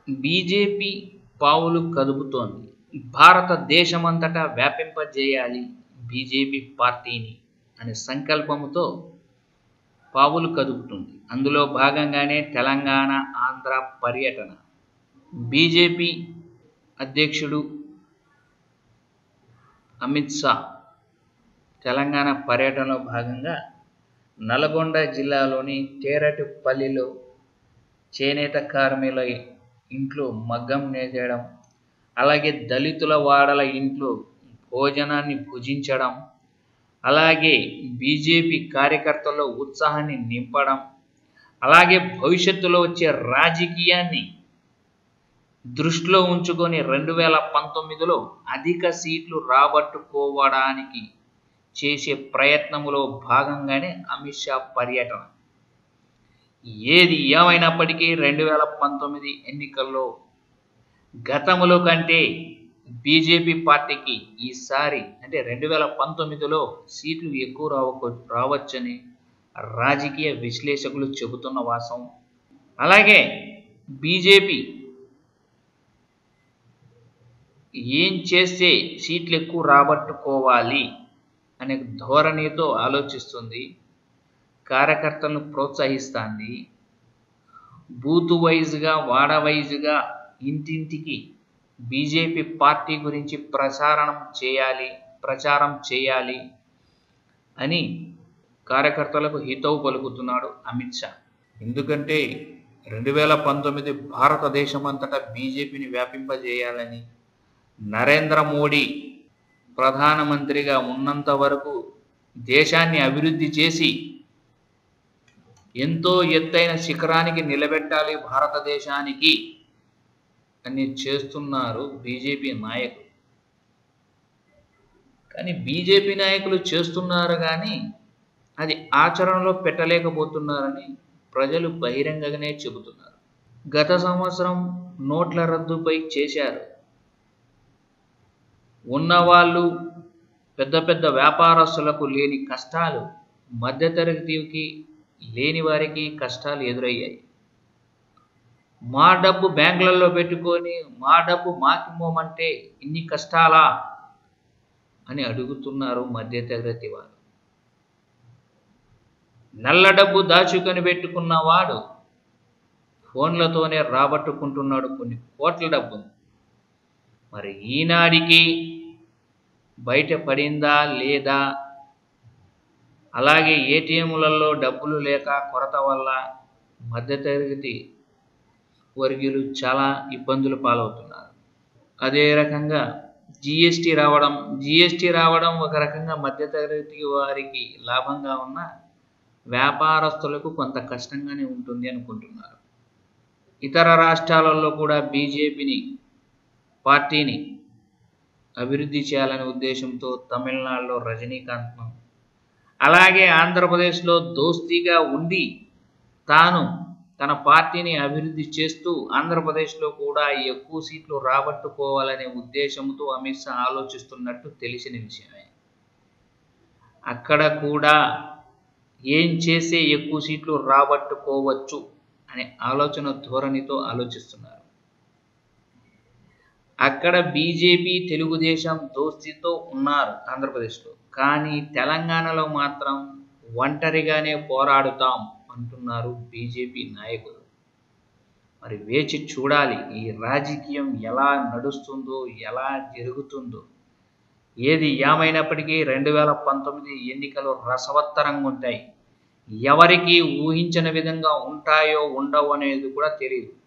BJP పావులు కదుపుతోంది భారతదేశమంతటా వ్యాపింపజేయాలి BJP పార్టీని అనే సంకల్పంతో పావులు కదుపుతుంది అందులో భాగంగానే తెలంగాణ ఆంధ్ర పర్యటన బీజేపీ అధ్యక్షుడు అమిత్ షా తెలంగాణ పర్యటనలో భాగంగా నల్గొండ జిల్లాలోని తేరటిపల్లిలో చేనేత కార్మికుల ఇంట్లో మగ్గం నేసేయడం అలాగే దళితుల వాడల ఇంట్లో భోజనాన్ని భుజించడం అలాగే బీజేపీ కార్యకర్తల్లో ఉత్సాహాన్ని నింపడం అలాగే భవిష్యత్తులో వచ్చే రాజకీయాన్ని దృష్టిలో ఉంచుకొని రెండు వేల పంతొమ్మిదిలో అధిక సీట్లు రాబట్టుకోవడానికి చేసే ప్రయత్నములో భాగంగానే అమిత్ షా పర్యటన ఏది ఏమైనప్పటికీ రెండు వేల పంతొమ్మిది ఎన్నికల్లో గతములో కంటే బీజేపీ పార్టీకి ఈసారి అంటే రెండు వేల పంతొమ్మిదిలో సీట్లు ఎక్కువ రావ రావచ్చని రాజకీయ విశ్లేషకులు చెబుతున్న వాసం అలాగే బీజేపీ ఏం చేస్తే సీట్లు ఎక్కువ రాబట్టుకోవాలి అనే ధోరణితో ఆలోచిస్తుంది కార్యకర్తలను ప్రోత్సహిస్తుంది బూత్ వైజ్గా వాడ వైజ్గా ఇంటింటికి బీజేపీ పార్టీ గురించి ప్రచారం చేయాలి ప్రచారం చేయాలి అని కార్యకర్తలకు హితవు పలుకుతున్నాడు అమిత్ షా ఎందుకంటే రెండు వేల పంతొమ్మిది భారతదేశం అంతటా బీజేపీని వ్యాపింపజేయాలని నరేంద్ర మోడీ ప్రధానమంత్రిగా ఉన్నంత వరకు దేశాన్ని అభివృద్ధి చేసి ఎంతో ఎత్తైన శిఖరానికి నిలబెట్టాలి భారతదేశానికి అని చేస్తున్నారు బీజేపీ నాయకులు కానీ బీజేపీ నాయకులు చేస్తున్నారు కానీ అది ఆచరణలో పెట్టలేకపోతున్నారని ప్రజలు బహిరంగంగానే చెబుతున్నారు గత సంవత్సరం నోట్ల రద్దుపై చేశారు ఉన్నవాళ్ళు పెద్ద పెద్ద వ్యాపారస్తులకు లేని కష్టాలు మధ్యతరగతికి లేని వారికి కష్టాలు ఎదురయ్యాయి మా డబ్బు బ్యాంకులలో పెట్టుకొని మా డబ్బు మాకిమ్మమంటే ఇన్ని కష్టాలా అని అడుగుతున్నారు మధ్యతరగతి వారు నల్ల డబ్బు దాచుకొని పెట్టుకున్నవాడు ఫోన్లతోనే రాబట్టుకుంటున్నాడు కొన్ని కోట్ల డబ్బును మరి ఈనాడికి బయట పడిందా లేదా అలాగే ఏటీఎంలలో డబ్బులు లేక కొరత వల్ల మధ్యతరగతి వర్గీయులు చాలా ఇబ్బందులు పాలవుతున్నారు అదే రకంగా జిఎస్టీ రావడం జిఎస్టీ రావడం ఒక రకంగా మధ్యతరగతి వారికి లాభంగా ఉన్న వ్యాపారస్తులకు కొంత కష్టంగానే ఉంటుంది అనుకుంటున్నారు ఇతర రాష్ట్రాలలో కూడా బీజేపీని పార్టీని అభివృద్ధి చేయాలనే ఉద్దేశంతో తమిళనాడులో రజనీకాంత్ను అలాగే ఆంధ్రప్రదేశ్లో దోస్తీగా ఉండి తాను తన పార్టీని అభివృద్ధి చేస్తూ ఆంధ్రప్రదేశ్లో కూడా ఎక్కువ సీట్లు రాబట్టుకోవాలనే ఉద్దేశంతో అమిత్ షా ఆలోచిస్తున్నట్టు తెలిసిన విషయమే అక్కడ కూడా ఏం చేసే ఎక్కువ సీట్లు రాబట్టుకోవచ్చు అనే ఆలోచన ధోరణితో ఆలోచిస్తున్నారు అక్కడ బీజేపీ తెలుగుదేశం దోస్తీతో ఉన్నారు ఆంధ్రప్రదేశ్లో కానీ తెలంగాణలో మాత్రం ఒంటరిగానే పోరాడుతాం అంటున్నారు బీజేపీ నాయకులు మరి వేచి చూడాలి ఈ రాజకీయం ఎలా నడుస్తుందో ఎలా జరుగుతుందో ఏది ఏమైనప్పటికీ రెండు వేల పంతొమ్మిది ఎన్నికలు రసవత్తరంగా ఉంటాయి ఎవరికి ఊహించని విధంగా ఉంటాయో ఉండవు అనేది కూడా తెలియదు